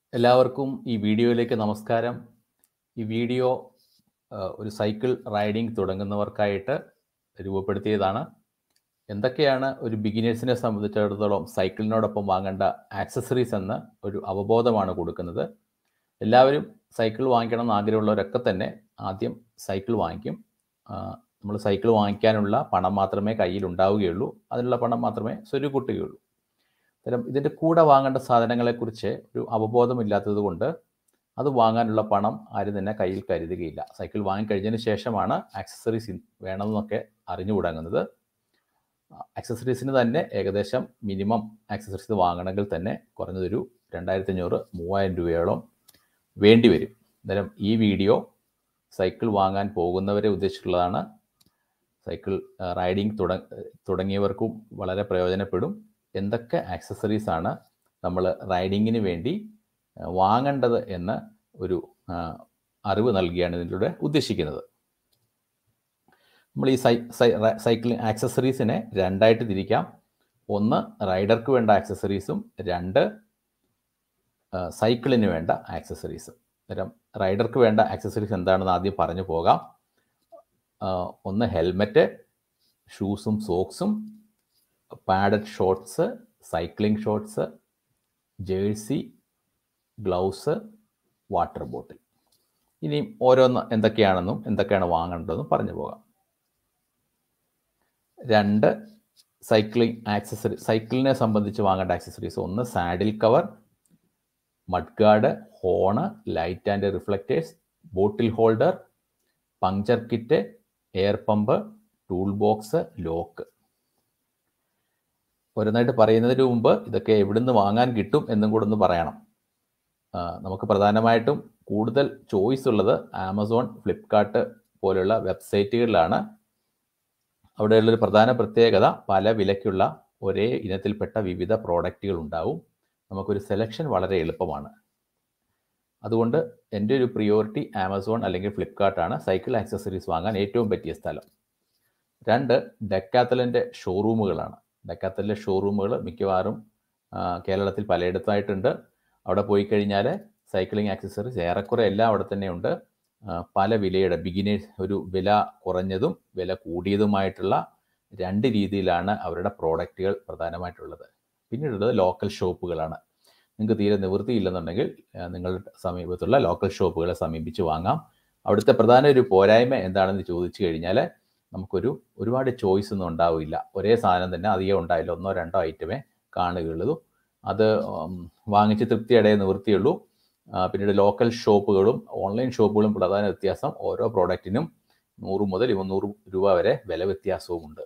എല്ലാവർക്കും ഈ വീഡിയോയിലേക്ക് നമസ്കാരം ഈ വീഡിയോ ആ, ഒരു സൈക്കിൾ റൈഡിംഗ് തുടങ്ങുന്നവർക്കായിട്ട് രൂപപ്പെടുത്തിയതാണ് എന്തൊക്കെയാണ് ഒരു ബിഗിനേഴ്സിനെ സംബന്ധിച്ചിടത്തോളം സൈക്കിളിനോടൊപ്പം വാങ്ങേണ്ട ആക്സസറീസ് എന്ന ഒരു അവബോധമാണ് കൊടുക്കുന്നത് എല്ലാവരും സൈക്കിൾ വാങ്ങിക്കണം എന്ന് ആഗ്രഹമുള്ളവരൊക്കെ തന്നെ ആദ്യം സൈക്കിൾ വാങ്ങിക്കും നമ്മൾ സൈക്കിൾ വാങ്ങിക്കാനുള്ള പണം മാത്രമേ കയ്യിൽ ഉണ്ടാവുകയുള്ളൂ അതിനുള്ള പണം മാത്രമേ സ്വരുക്കൂട്ടുകയുള്ളൂ അത്തരം ഇതിൻ്റെ കൂടെ വാങ്ങേണ്ട സാധനങ്ങളെക്കുറിച്ച് ഒരു അവബോധമില്ലാത്തത് കൊണ്ട് അത് വാങ്ങാനുള്ള പണം ആരും തന്നെ കയ്യിൽ കരുതുകയില്ല സൈക്കിൾ വാങ്ങിക്കഴിഞ്ഞതിന് ശേഷമാണ് ആക്സസറീസ് വേണമെന്നൊക്കെ അറിഞ്ഞു തുടങ്ങുന്നത് ആക്സസറീസിന് തന്നെ ഏകദേശം മിനിമം ആക്സസറീസ് വാങ്ങണമെങ്കിൽ തന്നെ കുറഞ്ഞതൊരു രണ്ടായിരത്തി അഞ്ഞൂറ് മൂവായിരം രൂപയോളം വേണ്ടി വരും അന്നേരം ഈ വീഡിയോ സൈക്കിൾ വാങ്ങാൻ പോകുന്നവരെ ഉദ്ദേശിച്ചുള്ളതാണ് സൈക്കിൾ റൈഡിംഗ് തുട തുടങ്ങിയവർക്കും വളരെ പ്രയോജനപ്പെടും എന്തൊക്കെ ആക്സസറീസ് ആണ് നമ്മൾ റൈഡിങ്ങിന് വേണ്ടി ആ, വാങ്ങേണ്ടത് എന്ന് ഒരു ആ, അറിവ് നൽകിയാണ് ഇതിലൂടെ ഉദ്ദേശിക്കുന്നത് നമ്മൾ ഈ സൈ സൈ സൈക്ലിംഗ് ആക്സസറീസിനെ രണ്ടായിട്ട് തിരിക്കാം ഒന്ന് റൈഡർക്ക് വേണ്ട ആക്സസറീസും രണ്ട് ആ, സൈക്കിളിന് വേണ്ട ആക്സസറീസും അന്നേരം റൈഡർക്ക് വേണ്ട ആക്സസറീസ് എന്താണെന്ന് ആദ്യം പറഞ്ഞു പോകാം ആ, ഒന്ന് ഹെൽമെറ്റ് ഷൂസും സോക്സും padded shorts cycling shorts jersey gloves water bottle ഇനിയും ഓരോന്ന് എന്തൊക്കെയാണെന്നും എന്തൊക്കെയാണ് വാങ്ങേണ്ടതെന്നും പറഞ്ഞു പോകാം രണ്ട് സൈക്ലിംഗ് ആക്സസറി സൈക്കിളിനെ സംബന്ധിച്ച് വാങ്ങേണ്ട ആക്സസറീസ് ഒന്ന് saddle cover mudguard horn light and reflectors bottle holder puncture kit air pump tool box lock ഓരോന്നായിട്ട് പറയുന്നതിന് മുമ്പ് ഇതൊക്കെ എവിടുന്ന് വാങ്ങാൻ കിട്ടും എന്നും കൂടെ ഒന്ന് പറയണം ആ, നമുക്ക് പ്രധാനമായിട്ടും കൂടുതൽ ചോയ്സ് ഉള്ളത് ആമസോൺ ഫ്ലിപ്കാർട്ട് പോലുള്ള വെബ്സൈറ്റുകളിലാണ് അവിടെയുള്ളൊരു പ്രധാന പ്രത്യേകത പല വിലയ്ക്കുള്ള ഒരേ ഇനത്തിൽപ്പെട്ട വിവിധ പ്രോഡക്റ്റുകൾ ഉണ്ടാവും നമുക്കൊരു സെലക്ഷൻ വളരെ എളുപ്പമാണ് അതുകൊണ്ട് എൻ്റെ ഒരു പ്രിയോറിറ്റി ആമസോൺ അല്ലെങ്കിൽ ഫ്ലിപ്കാർട്ടാണ് സൈക്കിൾ ആക്സസറീസ് വാങ്ങാൻ ഏറ്റവും പറ്റിയ സ്ഥലം രണ്ട് ഡെക്കാത്തലിൻ്റെ ഷോറൂമുകളാണ് ഡെക്കാത്തലിൻ്റെ ഷോറൂമുകൾ മിക്കവാറും ആ, കേരളത്തിൽ പലയിടത്തായിട്ടുണ്ട് അവിടെ പോയി കഴിഞ്ഞാൽ സൈക്ലിംഗ് ആക്സസറീസ് ഏറെക്കുറെ എല്ലാം അവിടെ തന്നെയുണ്ട് ആ, പല വിലയുടെ ബിഗിനേഴ്സ് ഒരു വില കുറഞ്ഞതും വില കൂടിയതുമായിട്ടുള്ള രണ്ട് രീതിയിലാണ് അവരുടെ പ്രോഡക്റ്റുകൾ പ്രധാനമായിട്ടുള്ളത് പിന്നീടുള്ളത് ലോക്കൽ ഷോപ്പുകളാണ് നിങ്ങൾക്ക് തീരെ നിവൃത്തിയില്ലെന്നുണ്ടെങ്കിൽ ആ, നിങ്ങളുടെ സമീപത്തുള്ള ലോക്കൽ ഷോപ്പുകളെ സമീപിച്ച് വാങ്ങാം അവിടുത്തെ പ്രധാന ഒരു പോരായ്മ എന്താണെന്ന് ചോദിച്ചു കഴിഞ്ഞാൽ നമുക്കൊരു ഒരുപാട് ചോയ്സ് ഒന്നും ഉണ്ടാവില്ല ഒരേ സാധനം തന്നെ അധികം ഉണ്ടായില്ല ഒന്നോ രണ്ടോ ഐറ്റമേ കാണുകയുള്ളൂ അത് ഉം, വാങ്ങിച്ച് തൃപ്തിയടയെ നിവൃത്തിയുള്ളൂ ആ, പിന്നീട് ലോക്കൽ ഷോപ്പുകളും ഓൺലൈൻ ഷോപ്പുകളും പ്രധാന വ്യത്യാസം ഓരോ പ്രോഡക്റ്റിനും നൂറ് മുതൽ മുന്നൂറ് രൂപ വരെ വില വ്യത്യാസവുമുണ്ട്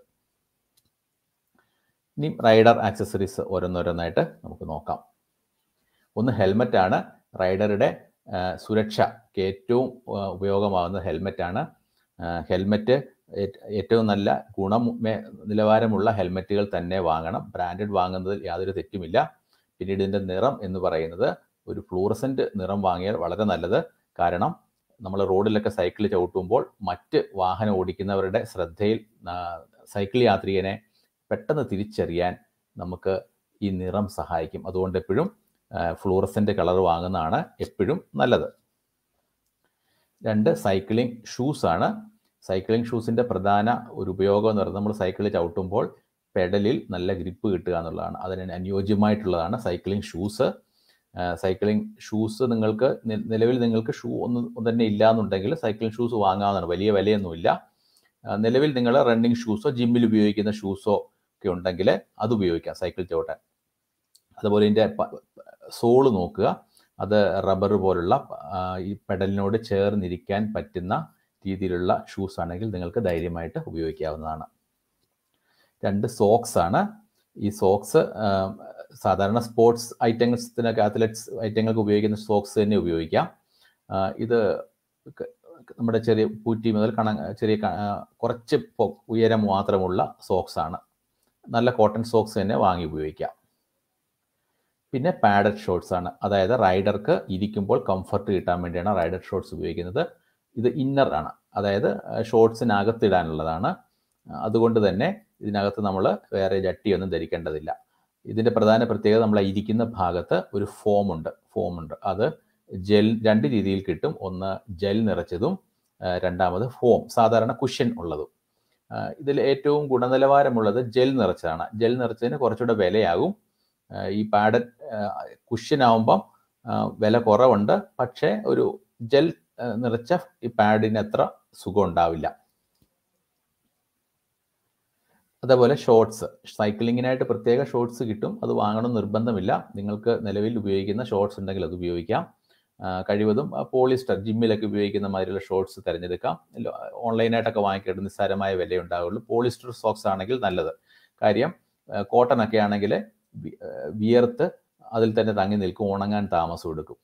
ഇനി റൈഡർ ആക്സസറീസ് ഓരോന്നോരോന്നായിട്ട് നമുക്ക് നോക്കാം ഒന്ന് ഹെൽമെറ്റ് ആണ് റൈഡറുടെ ആ, സുരക്ഷയ്ക്ക് ഏറ്റവും ആ, ഉപയോഗമാകുന്ന ഹെൽമെറ്റാണ് ഹെൽമെറ്റ് ഏറ്റവും നല്ല ഗുണം മേ- നിലവാരമുള്ള ഹെൽമെറ്റുകൾ തന്നെ വാങ്ങണം ബ്രാൻഡഡ് വാങ്ങുന്നതിൽ യാതൊരു തെറ്റുമില്ല പിന്നീട് ഇതിൻ്റെ നിറം എന്ന് പറയുന്നത് ഒരു ഫ്ലൂറസെൻ്റ് നിറം വാങ്ങിയാൽ വളരെ നല്ലത് കാരണം നമ്മൾ റോഡിലൊക്കെ സൈക്കിൾ ചവിട്ടുമ്പോൾ മറ്റ് വാഹനം ഓടിക്കുന്നവരുടെ ശ്രദ്ധയിൽ ആ, സൈക്കിൾ യാത്രികനെ പെട്ടെന്ന് തിരിച്ചറിയാൻ നമുക്ക് ഈ നിറം സഹായിക്കും അതുകൊണ്ട് എപ്പോഴും ഫ്ലൂറസെൻ്റ് കളർ വാങ്ങുന്നതാണ് എപ്പോഴും നല്ലത് രണ്ട് സൈക്ലിംഗ് ഷൂസ് ആണ് സൈക്ലിംഗ് ഷൂസിൻ്റെ പ്രധാന ഒരു ഉപയോഗം എന്ന് പറയുന്നത് നമ്മൾ സൈക്കിൾ ചവിട്ടുമ്പോൾ പെഡലിൽ നല്ല ഗ്രിപ്പ് കിട്ടുക എന്നുള്ളതാണ് അതിന് അനുയോജ്യമായിട്ടുള്ളതാണ് സൈക്ലിംഗ് ഷൂസ് സൈക്ലിംഗ് ഷൂസ് നിങ്ങൾക്ക് നി- നിലവിൽ നിങ്ങൾക്ക് ഷൂ ഒന്നും തന്നെ ഇല്ല എന്നുണ്ടെങ്കിൽ സൈക്ലിംഗ് ഷൂസ് വാങ്ങാവുന്നതാണ് വലിയ വിലയൊന്നുമില്ല ആ, നിലവിൽ നിങ്ങൾ റണ്ണിങ് ഷൂസോ ജിമ്മിൽ ഉപയോഗിക്കുന്ന ഷൂസോ ഒക്കെ ഉണ്ടെങ്കിൽ അത് ഉപയോഗിക്കാം സൈക്കിൾ ചവിട്ടാൻ അതുപോലെ ഇതിൻ്റെ സോള് നോക്കുക അത് റബ്ബർ പോലുള്ള ആ, ഈ പെഡലിനോട് ചേർന്നിരിക്കാൻ പറ്റുന്ന രീതിയിലുള്ള ഷൂസ് ആണെങ്കിൽ നിങ്ങൾക്ക് ധൈര്യമായിട്ട് ഉപയോഗിക്കാവുന്നതാണ് രണ്ട് സോക്സ് ആണ് ഈ സോക്സ് സാധാരണ സ്പോർട്സ് ഐറ്റംസിനൊക്കെ അത്ലറ്റ്സ് ഐറ്റങ്ങൾക്ക് ഉപയോഗിക്കുന്ന സോക്സ് തന്നെ ഉപയോഗിക്കാം ആ, ഇത് ക- നമ്മുടെ ചെറിയ പൂറ്റി മുതൽ കണ ചെറിയ ക- ആ, കുറച്ച് പൊ- ഉയരം മാത്രമുള്ള സോക്സ് ആണ് നല്ല കോട്ടൺ സോക്സ് തന്നെ വാങ്ങി ഉപയോഗിക്കാം പിന്നെ പാഡഡ് ഷോർട്സ് ആണ് അതായത് റൈഡർക്ക് ഇരിക്കുമ്പോൾ കംഫർട്ട് കിട്ടാൻ വേണ്ടിയാണ് റൈഡർ ഷോർട്സ് ഉപയോഗിക്കുന്നത് ഇത് ഇന്നർ ആണ് അതായത് ഷോർട്സിനകത്ത് ഇടാനുള്ളതാണ് അതുകൊണ്ട് തന്നെ ഇതിനകത്ത് നമ്മൾ വേറെ ജട്ടിയൊന്നും ധരിക്കേണ്ടതില്ല ഇതിൻ്റെ പ്രധാന പ്രത്യേകത നമ്മൾ ഇരിക്കുന്ന ഭാഗത്ത് ഒരു ഫോം ഉണ്ട് ഫോം ഉണ്ട് അത് ജെൽ രണ്ട് രീതിയിൽ കിട്ടും ഒന്ന് ജെൽ നിറച്ചതും ആ, രണ്ടാമത് ഫോം സാധാരണ കുഷ്യൻ ഉള്ളതും ആ, ഇതിൽ ഏറ്റവും ഗുണനിലവാരമുള്ളത് ജെൽ നിറച്ചതാണ് ജെൽ നിറച്ചതിന് കുറച്ചുകൂടെ വിലയാകും ആ, ഈ പാഡ് കുഷ്യൻ ആവുമ്പം ആ, വില കുറവുണ്ട് പക്ഷേ ഒരു ജെൽ ആ, നിറച്ച ഈ പാഡിന് അത്ര സുഖം ഉണ്ടാവില്ല അതേപോലെ ഷോർട്സ് സൈക്ലിങ്ങിനായിട്ട് പ്രത്യേക ഷോർട്സ് കിട്ടും അത് വാങ്ങണം നിർബന്ധമില്ല നിങ്ങൾക്ക് നിലവിൽ ഉപയോഗിക്കുന്ന ഷോർട്സ് ഉണ്ടെങ്കിൽ അത് ഉപയോഗിക്കാം ആ, കഴിവതും ആ, പോളിസ്റ്റർ ജിമ്മിലൊക്കെ ഉപയോഗിക്കുന്ന മാതിരിയുള്ള ഷോർട്സ് തിരഞ്ഞെടുക്കാം ലോ- ഓൺലൈനായിട്ടൊക്കെ വാങ്ങിക്കേണ്ട നിസ്സാരമായ വില ഉണ്ടാവുള്ളൂ പോളിസ്റ്റർ സോക്സ് ആണെങ്കിൽ നല്ലത് കാര്യം കോട്ടൺ ഒക്കെ ആണെങ്കിൽ വി- ആ, വിയർത്ത് അതിൽ തന്നെ തങ്ങി നിൽക്കും ഉണങ്ങാൻ താമസം എടുക്കും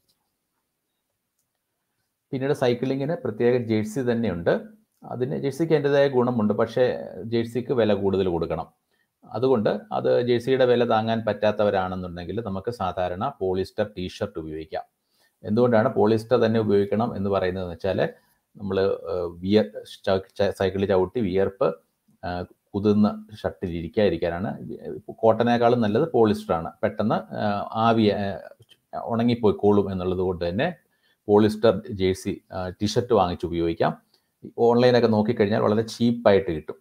പിന്നീട് സൈക്ലിങ്ങിന് പ്രത്യേക ജേഴ്സി തന്നെയുണ്ട് അതിന് ജേഴ്സിക്ക് അതിൻ്റെതായ ഗുണമുണ്ട് പക്ഷേ ജേഴ്സിക്ക് വില കൂടുതൽ കൊടുക്കണം അതുകൊണ്ട് അത് ജേഴ്സിയുടെ വില താങ്ങാൻ പറ്റാത്തവരാണെന്നുണ്ടെങ്കിൽ നമുക്ക് സാധാരണ പോളിസ്റ്റർ ടീഷർട്ട് ഉപയോഗിക്കാം എന്തുകൊണ്ടാണ് പോളിസ്റ്റർ തന്നെ ഉപയോഗിക്കണം എന്ന് പറയുന്നത് വെച്ചാൽ നമ്മൾ വിയർ സൈക്കിളിൽ ചവിട്ടി വിയർപ്പ് ആ, കുതിർന്ന ഷർട്ടിൽ ഇരിക്കാതിരിക്കാനാണ് കോട്ടനേക്കാളും നല്ലത് പോളിസ്റ്ററാണ് പെട്ടെന്ന് ആ, ആവി ആ, ഉണങ്ങിപ്പോയിക്കോളും എന്നുള്ളത് കൊണ്ട് തന്നെ പോളിസ്റ്റർ ജേഴ്സി ടീഷർട്ട് വാങ്ങിച്ച് ഉപയോഗിക്കാം ഓൺലൈനൊക്കെ നോക്കിക്കഴിഞ്ഞാൽ വളരെ ചീപ്പായിട്ട് കിട്ടും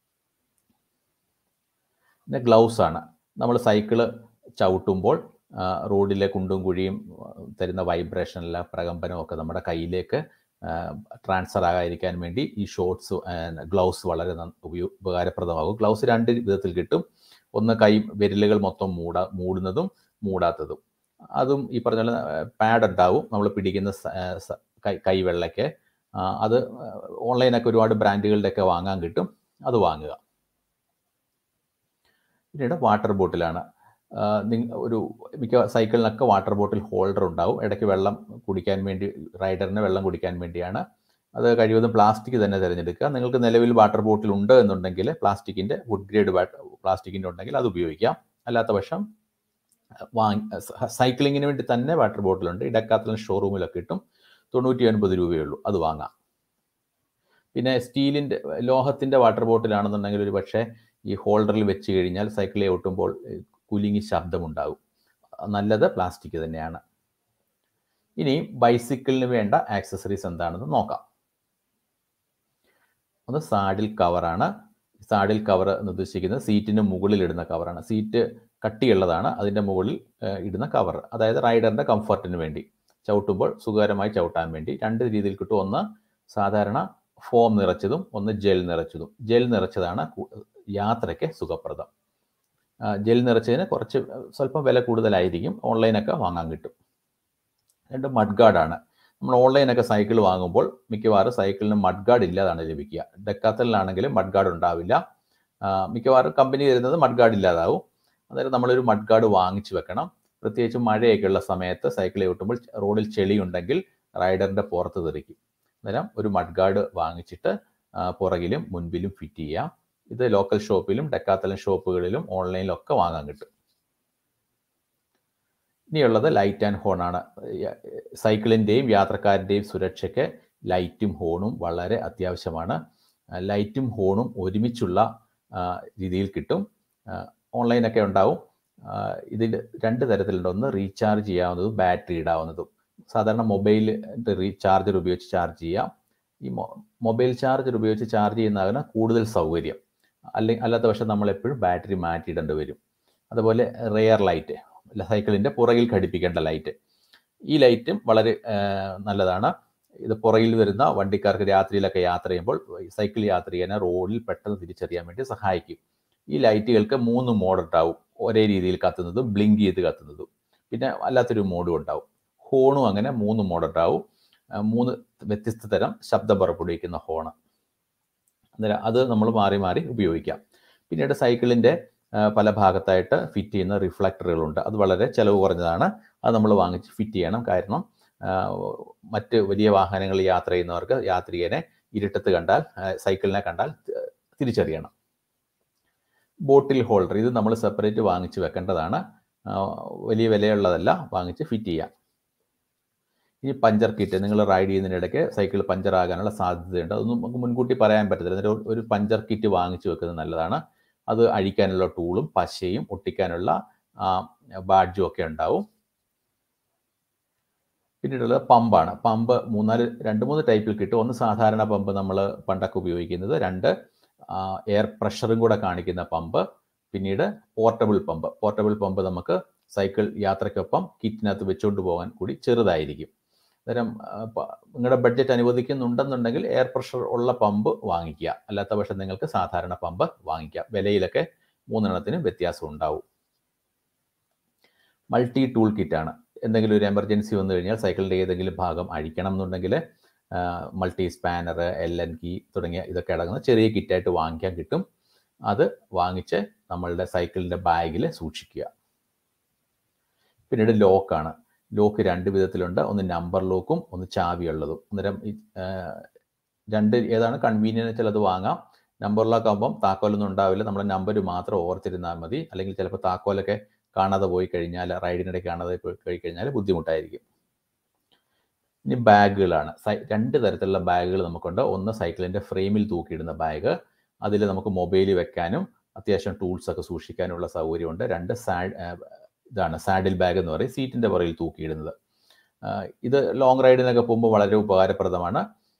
പിന്നെ ഗ്ലൗസ് ആണ് നമ്മൾ സൈക്കിള് ചവിട്ടുമ്പോൾ ആ, റോഡിലെ കുണ്ടും കുഴിയും ആ, തരുന്ന വൈബ്രേഷനിലെ പ്രകമ്പനവും ഒക്കെ നമ്മുടെ കയ്യിലേക്ക് ട്രാൻസ്ഫർ ആകാതിരിക്കാൻ വേണ്ടി ഈ ഷോർട്സ് ഗ്ലൗസ് വളരെ നന്ന- ഉപയോ ഉപകാരപ്രദമാകും ഗ്ലൗസ് രണ്ട് വിധത്തിൽ കിട്ടും ഒന്ന് കൈ വിരലുകൾ മൊത്തം മൂടാ മൂടുന്നതും മൂടാത്തതും അതും ഈ പറഞ്ഞ പോലെ പാഡ് ഉണ്ടാവും നമ്മൾ പിടിക്കുന്ന സ- ആ, സ- കൈ കൈവെള്ളയ്ക്ക് ആ, അത് ഓൺലൈനൊക്കെ ഒരുപാട് ബ്രാൻഡുകളുടെ ഒക്കെ വാങ്ങാൻ കിട്ടും അത് വാങ്ങുക പിന്നീട് വാട്ടർ ബോട്ടിലാണ് ആ, നിങ്ങ- ഒരു മിക്ക സൈക്കിളിനൊക്കെ വാട്ടർ ബോട്ടിൽ ഹോൾഡർ ഉണ്ടാവും ഇടയ്ക്ക് വെള്ളം കുടിക്കാൻ വേണ്ടി റൈഡറിന് വെള്ളം കുടിക്കാൻ വേണ്ടിയാണ് അത് കഴിവതും പ്ലാസ്റ്റിക് തന്നെ തിരഞ്ഞെടുക്കുക നിങ്ങൾക്ക് നിലവിൽ വാട്ടർ ബോട്ടിൽ ഉണ്ട് എന്നുണ്ടെങ്കിൽ പ്ലാസ്റ്റിക്കിൻ്റെ വുഡ് ഗ്രേഡ് പ്ലാസ്റ്റിക്കിൻ്റെ ഉണ്ടെങ്കിൽ അത് ഉപയോഗിക്കാം അല്ലാത്ത പക്ഷം വാങ്ങി സൈക്ലിങ്ങിന് വേണ്ടി തന്നെ വാട്ടർ ബോട്ടിലുണ്ട് ഇടക്കാത്തലൻ ഷോറൂമിലൊക്കെ കിട്ടും തൊണ്ണൂറ്റി ഒൻപത് രൂപയേ ഉള്ളൂ അത് വാങ്ങാം പിന്നെ സ്റ്റീലിൻ്റെ ലോഹത്തിൻ്റെ വാട്ടർ ബോട്ടിലാണെന്നുണ്ടെങ്കിൽ ഒരു പക്ഷേ ഈ ഹോൾഡറിൽ വെച്ച് കഴിഞ്ഞാൽ സൈക്കിളെ ഓട്ടുമ്പോൾ ഏഹ്, കുലുങ്ങി ശബ്ദമുണ്ടാകും നല്ലത് പ്ലാസ്റ്റിക് തന്നെയാണ് ഇനി ബൈസിക്കിളിന് വേണ്ട ആക്സസറീസ് എന്താണെന്ന് നോക്കാം ഒന്ന് സാഡിൽ കവറാണ് സാഡിൽ കവർ എന്ന് ഉദ്ദേശിക്കുന്നത് സീറ്റിന് മുകളിൽ ഇടുന്ന കവറാണ് സീറ്റ് കട്ടിയുള്ളതാണ് അതിൻ്റെ മുകളിൽ ഏഹ്, ഇടുന്ന കവർ അതായത് റൈഡറിൻ്റെ കംഫർട്ടിന് വേണ്ടി ചവിട്ടുമ്പോൾ സുഖകരമായി ചവിട്ടാൻ വേണ്ടി രണ്ട് രീതിയിൽ കിട്ടും ഒന്ന് സാധാരണ ഫോം നിറച്ചതും ഒന്ന് ജെൽ നിറച്ചതും ജെൽ നിറച്ചതാണ് കു- യാത്രയ്ക്ക് സുഖപ്രദം ആ, ജെൽ നിറച്ചതിന് കുറച്ച് സ്വല്പം വില കൂടുതലായിരിക്കും ഓൺലൈനൊക്കെ വാങ്ങാൻ കിട്ടും രണ്ട് മഡ് ഗാർഡാണ് നമ്മൾ ഓൺലൈനൊക്കെ സൈക്കിൾ വാങ്ങുമ്പോൾ മിക്കവാറും സൈക്കിളിന് മഡ് ഗാർഡ് ഇല്ലാതാണ് ലഭിക്കുക ഡെക്കാത്തലിനാണെങ്കിലും മഡ് ഗാർഡ് ഉണ്ടാവില്ല ആ, മിക്കവാറും കമ്പനി തരുന്നത് മഡ് ഗാർഡ് ഇല്ലാതാവും അന്നേരം നമ്മളൊരു മഡ് ഗാർഡ് വാങ്ങിച്ചു വെക്കണം പ്രത്യേകിച്ച് മഴയൊക്കെ ഉള്ള സമയത്ത് സൈക്കിൾ ചവിട്ടുമ്പോൾ റോഡിൽ ചെളി ഉണ്ടെങ്കിൽ റൈഡറിൻ്റെ പുറത്ത് തെറിക്കും അന്നേരം ഒരു മഡ് ഗാർഡ് വാങ്ങിച്ചിട്ട് ആ, പുറകിലും മുൻപിലും ഫിറ്റ് ചെയ്യാം ഇത് ലോക്കൽ ഷോപ്പിലും ഡെക്കാത്തലൻ ഷോപ്പുകളിലും ഓൺലൈനിലും ഒക്കെ വാങ്ങാൻ കിട്ടും ഇനിയുള്ളത് ലൈറ്റ് ആൻഡ് ഹോൺ ആണ് സൈക്കിളിൻ്റെയും യാത്രക്കാരൻ്റെയും സുരക്ഷയ്ക്ക് ലൈറ്റും ഹോണും വളരെ അത്യാവശ്യമാണ് ആ, ലൈറ്റും ഹോണും ഒരുമിച്ചുള്ള ആ, രീതിയിൽ കിട്ടും ആ, ഓൺലൈനൊക്കെ ഉണ്ടാവും ആ, ഇതിൽ രണ്ട് തരത്തിലുണ്ട് ഒന്ന് റീചാർജ് ചെയ്യാവുന്നതും ബാറ്ററി ഇടാവുന്നതും സാധാരണ മൊബൈൽ റീചാർജർ ഉപയോഗിച്ച് ചാർജ് ചെയ്യാം ഈ മൊബൈൽ ചാർജർ ഉപയോഗിച്ച് ചാർജ് ചെയ്യുന്നതാണ് കൂടുതൽ സൗകര്യം അല്ലെങ്കിൽ അല്ലാത്ത പക്ഷം നമ്മൾ എപ്പോഴും ബാറ്ററി മാറ്റിയിടേണ്ടി വരും അതുപോലെ റെയർ ലൈറ്റ് സൈക്കിളിൻ്റെ പുറകിൽ ഘടിപ്പിക്കേണ്ട ലൈറ്റ് ഈ ലൈറ്റും വളരെ ആ, നല്ലതാണ് ഇത് പുറകിൽ വരുന്ന വണ്ടിക്കാർക്ക് രാത്രിയിലൊക്കെ യാത്ര ചെയ്യുമ്പോൾ സൈക്കിൾ യാത്ര ചെയ്യാൻ റോഡിൽ പെട്ടെന്ന് തിരിച്ചറിയാൻ വേണ്ടി സഹായിക്കും ഈ ലൈറ്റുകൾക്ക് മൂന്ന് മോഡ് ഉണ്ടാവും ഒരേ രീതിയിൽ കത്തുന്നതും ബ്ലിങ്ക് ചെയ്ത് കത്തുന്നതും പിന്നെ അല്ലാത്തൊരു മോഡും ഉണ്ടാവും ഹോണും അങ്ങനെ മൂന്ന് മോഡ് ഉണ്ടാവും ആ, മൂന്ന് വ്യത്യസ്ത തരം ശബ്ദം പുറപ്പെടുവിക്കുന്ന ഹോണ് അന്നേരം അത് നമ്മൾ മാറി മാറി ഉപയോഗിക്കാം പിന്നീട് സൈക്കിളിൻ്റെ പല ഭാഗത്തായിട്ട് ഫിറ്റ് ചെയ്യുന്ന റിഫ്ലക്ടറുകളുണ്ട് അത് വളരെ ചിലവ് കുറഞ്ഞതാണ് അത് നമ്മൾ വാങ്ങിച്ച് ഫിറ്റ് ചെയ്യണം കാരണം ആ, മറ്റ് വലിയ വാഹനങ്ങളിൽ യാത്ര ചെയ്യുന്നവർക്ക് യാത്രികനെ ഇരുട്ടത്ത് കണ്ടാൽ ആ, സൈക്കിളിനെ കണ്ടാൽ തി- തിരിച്ചറിയണം ബോട്ടിൽ ഹോൾഡർ ഇത് നമ്മൾ സെപ്പറേറ്റ് വാങ്ങിച്ച് വെക്കേണ്ടതാണ് ആ, വലിയ വിലയുള്ളതല്ല വാങ്ങിച്ച് ഫിറ്റ് ചെയ്യാം ഇനി പഞ്ചർ കിറ്റ് നിങ്ങൾ റൈഡ് ചെയ്യുന്നതിനിടയ്ക്ക് സൈക്കിൾ പഞ്ചർ ആകാനുള്ള സാധ്യതയുണ്ട് അതൊന്നും നമുക്ക് മുൻകൂട്ടി പറയാൻ പറ്റത്തില്ല അന്നേരം ഒരു പഞ്ചർ കിറ്റ് വാങ്ങിച്ചു വെക്കുന്നത് നല്ലതാണ് അത് അഴിക്കാനുള്ള ടൂളും പശയും ഒട്ടിക്കാനുള്ള ബാഡ്ജും ഒക്കെ ഉണ്ടാവും പിന്നീടുള്ളത് പമ്പാണ് പമ്പ് മൂന്നാല് രണ്ട് മൂന്ന് ടൈപ്പിൽ കിട്ടും ഒന്ന് സാധാരണ പമ്പ് നമ്മൾ പണ്ടൊക്കെ ഉപയോഗിക്കുന്നത് രണ്ട് എയർ പ്രഷറും കൂടെ കാണിക്കുന്ന പമ്പ് പിന്നീട് പോർട്ടബിൾ പമ്പ് പോർട്ടബിൾ പമ്പ് നമുക്ക് സൈക്കിൾ യാത്രയ്ക്കൊപ്പം കിറ്റിനകത്ത് വെച്ചുകൊണ്ട് പോകാൻ കൂടി ചെറുതായിരിക്കും അന്നേരം നിങ്ങളുടെ ബഡ്ജറ്റ് അനുവദിക്കുന്നുണ്ടെന്നുണ്ടെങ്കിൽ എയർ പ്രഷർ ഉള്ള പമ്പ് വാങ്ങിക്കുക അല്ലാത്ത പക്ഷം നിങ്ങൾക്ക് സാധാരണ പമ്പ് വാങ്ങിക്കാം വിലയിലൊക്കെ മൂന്നെണ്ണത്തിന് വ്യത്യാസം ഉണ്ടാവും മൾട്ടി ടൂൾ കിറ്റാണ് എന്തെങ്കിലും ഒരു എമർജൻസി വന്നു കഴിഞ്ഞാൽ സൈക്കിളിൻ്റെ ഏതെങ്കിലും ഭാഗം അഴിക്കണം എന്നുണ്ടെങ്കിൽ multi spanner Allen key തുടങ്ങിയ ഇതൊക്കെ അടങ്ങുന്ന ചെറിയ കിറ്റായിട്ട് വാങ്ങിക്കാൻ കിട്ടും അത് വാങ്ങിച്ച് നമ്മളുടെ സൈക്കിളിൻ്റെ ബാഗിൽ സൂക്ഷിക്കുക പിന്നീട് ലോക്കാണ് ലോക്ക് രണ്ട് വിധത്തിലുണ്ട് ഒന്ന് നമ്പർ ലോക്കും ഒന്ന് ചാവിയുള്ളതും അന്നേരം രണ്ട് ഏതാണ് കൺവീനിയൻ വെച്ചാൽ അത് വാങ്ങാം നമ്പർ ലോക്ക് ആകുമ്പം താക്കോലൊന്നും ഉണ്ടാവില്ല നമ്മുടെ നമ്പർ മാത്രം ഓർത്തിരുന്നാൽ മതി അല്ലെങ്കിൽ ചിലപ്പോൾ താക്കോലൊക്കെ കാണാതെ പോയി കഴിഞ്ഞാൽ റൈഡിനിടയ്ക്ക് കാണാതെ പോയി കഴിഞ്ഞാൽ ബുദ്ധിമുട്ടായിരിക്കും ഇനി ബാഗുകളാണ് രണ്ട് തരത്തിലുള്ള ബാഗുകൾ നമുക്കുണ്ട് ഒന്ന് സൈക്കിളിൻ്റെ ഫ്രെയിമിൽ തൂക്കിയിടുന്ന ബാഗ് അതിൽ നമുക്ക് മൊബൈൽ വെക്കാനും അത്യാവശ്യം ടൂൾസ് ഒക്കെ സൂക്ഷിക്കാനുള്ള സൗകര്യമുണ്ട് രണ്ട് സാ ഇതാണ് സാഡിൽ ബാഗ് എന്ന് പറയും സീറ്റിൻ്റെ പുറകിൽ തൂക്കിയിടുന്നത് ഇത് ലോങ് റൈഡിനൊക്കെ പോകുമ്പോൾ വളരെ ഉപകാരപ്രദമാണ്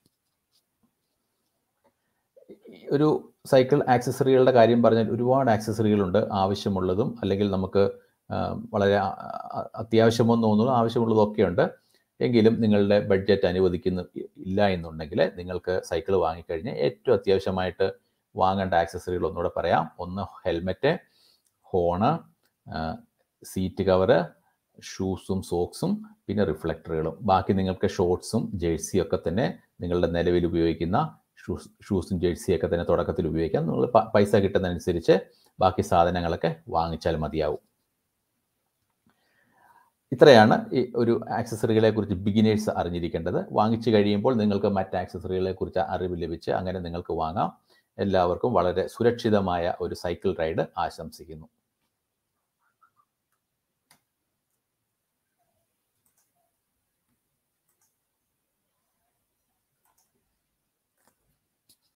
ഒരു സൈക്കിൾ ആക്സസറികളുടെ കാര്യം പറഞ്ഞാൽ ഒരുപാട് ആക്സസറികളുണ്ട് ആവശ്യമുള്ളതും അല്ലെങ്കിൽ നമുക്ക് വളരെ അത്യാവശ്യമെന്ന് തോന്നുന്നു ആവശ്യമുള്ളതൊക്കെ ഉണ്ട് എങ്കിലും നിങ്ങളുടെ ബഡ്ജറ്റ് അനുവദിക്കുന്ന ഇല്ല എന്നുണ്ടെങ്കിൽ നിങ്ങൾക്ക് സൈക്കിൾ വാങ്ങിക്കഴിഞ്ഞാൽ ഏറ്റവും അത്യാവശ്യമായിട്ട് വാങ്ങേണ്ട ആക്സസറികൾ ഒന്നുകൂടെ പറയാം ഒന്ന് ഹെൽമെറ്റ് ഹോണ് സീറ്റ് കവറ് ഷൂസും സോക്സും പിന്നെ റിഫ്ലക്ടറുകളും ബാക്കി നിങ്ങൾക്ക് ഷോർട്സും ജേഴ്സിയും ഒക്കെ തന്നെ നിങ്ങളുടെ നിലവിൽ ഉപയോഗിക്കുന്ന ഷൂസ് ഷൂസും ജേഴ്സിയൊക്കെ തന്നെ തുടക്കത്തിൽ ഉപയോഗിക്കാം നിങ്ങൾ പൈസ കിട്ടുന്നതനുസരിച്ച് ബാക്കി സാധനങ്ങളൊക്കെ വാങ്ങിച്ചാൽ മതിയാവും ഇത്രയാണ് ഈ ഒരു ആക്സസറികളെ കുറിച്ച് ബിഗിനേഴ്സ് അറിഞ്ഞിരിക്കേണ്ടത് വാങ്ങിച്ചു കഴിയുമ്പോൾ നിങ്ങൾക്ക് മറ്റ് ആക്സസറികളെ കുറിച്ച് അറിവ് ലഭിച്ച് അങ്ങനെ നിങ്ങൾക്ക് വാങ്ങാം എല്ലാവർക്കും വളരെ സുരക്ഷിതമായ ഒരു സൈക്കിൾ റൈഡ് ആശംസിക്കുന്നു